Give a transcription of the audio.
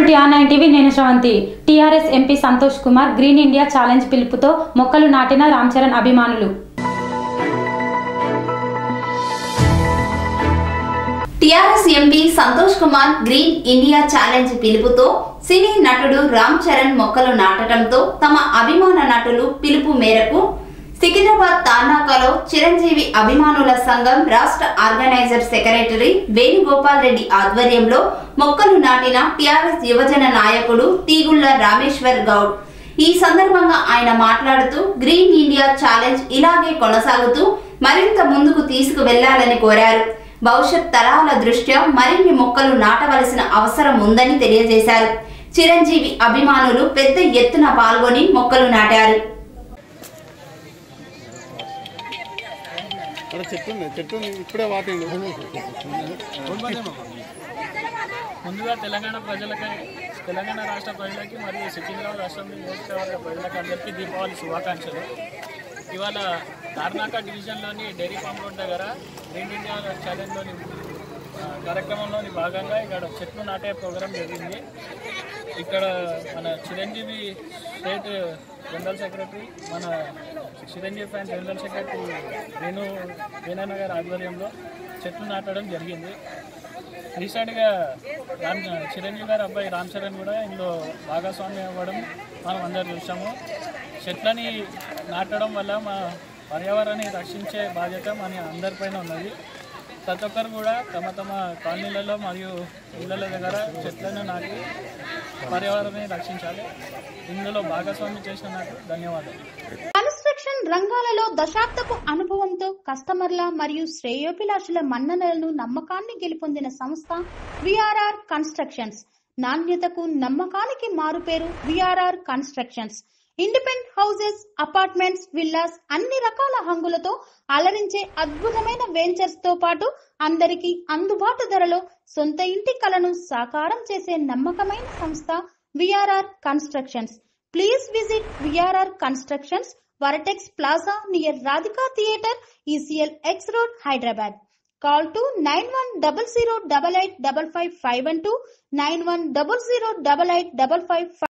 TR nine TV నేను Sravanthi TRS MP Santosh Kumar green India challenge పిలుపుతో మొక్కలు నాటిన రామ్ చరణ్ అభిమానులు TRS MP Santosh Kumar green India challenge పిలుపుతో సినీ నటుడు రామ్ చరణ్ మొక్కలు నాటడంతో తమ అభిమాన నటులు పిలుపు మేరకు సికింద్రాబాద్ తార్నాకలో చిరంజీవి అభిమానుల సంఘం రాష్ట్ర ఆర్గనైజర్ సెక్రటరీ వేణుగోపాల్ రెడ్డి ఆధ్వర్యంలో మొక్కలు నాటిన టిఆర్ఎస్ యువజన నాయకుడు తీగుళ్ల రామేశ్వర్ గౌడ్ ఈ సందర్భంగా ఆయన మాట్లాడుతూ గ్రీన్ ఇండియా ఛాలెంజ్ ఇలాగే కొనసాగుతూ మరింత ముందుకు తీసుకువెళ్లాలని కోరారు భవిష్యత్ తరాల దృష్ట్యా మరిన్ని మొక్కలు నాటవలసిన అవసరం ఉందని తెలియజేశారు చిరంజీవి అభిమానులు పెద్ద ఎత్తున పాల్గొని మొక్కలు నాటారు అక్కడ చెట్టు ఉంది చెట్టు ఉంది ఇప్పుడే వాటిండు ముందుగా తెలంగాణ ప్రజలకి తెలంగాణ రాష్ట్ర ప్రజలకి మరియు సికింద్రాబాద్ అసెంబ్లీ నియోజకవర్గ ప్రజలకి అందరికీ దీపావళి శుభాకాంక్షలు ఇవాళ తార్నాక డివిజన్లోని డైరీ ఫామ్ రోడ్ దగ్గర గ్రీన్ ఇండియా ఛాలెంజ్లోని ఆ, కార్యక్రమంలోని భాగంగా ఇక్కడ చెట్లు నాటే ప్రోగ్రాం జరిగింది ఇక్కడ మన చిరంజీవి స్టేట్ జనరల్ సెక్రటరీ మన Chiranjeevi fan general secretary Venu వేణన్న గారి ఆధ్వర్యంలో చెట్లు నాటడం జరిగింది రీసెంట్గా రామ్ చిరంజీవి గారి అబ్బాయి రామ్ చరణ్ కూడా ఇందులో భాగస్వామ్యం అవ్వడం మనం అందరు చూసాము చెట్లని నాటడం వల్ల మా పర్యావరణాన్ని రక్షించే బాధ్యత మన అందరిపైన ఉన్నది ప్రతి ఒక్కరు కూడా తమ తమ కాలనీలలో మరియు ఇళ్ళ దగ్గర చెట్లను నాటి పర్యావరణాన్ని రక్షించాలి ఇందులో భాగస్వామ్యం చేసిన నాకు ధన్యవాదాలు కన్స్ట్రక్షన్ రంగాలలో దశాబ్దపు అనుభవంతో కస్టమర్ల మరియు శ్రేయోభిలాషుల మన్ననలను నమ్మకాన్ని గెలుపొందిన సంస్థ విఆర్ఆర్ కన్స్ట్రక్షన్స్ నాణ్యతకు నమ్మకానికి మారుపేరు VRR constructions independent houses apartments villas అన్ని రకాల హంగులతో అలరించే అద్భుతమైన వెంచర్స్ తో పాటు అందరికీ అందుబాటు ధరలో సొంత ఇంటి కలను సాకారం చేసే నమ్మకమైన సంస్థ VRR constructions please visit VRR constructions Vertex plaza near Radhika theatre ECL X road Hyderabad call to nine one double zero double eight double five five one two nine one double zero double eight double five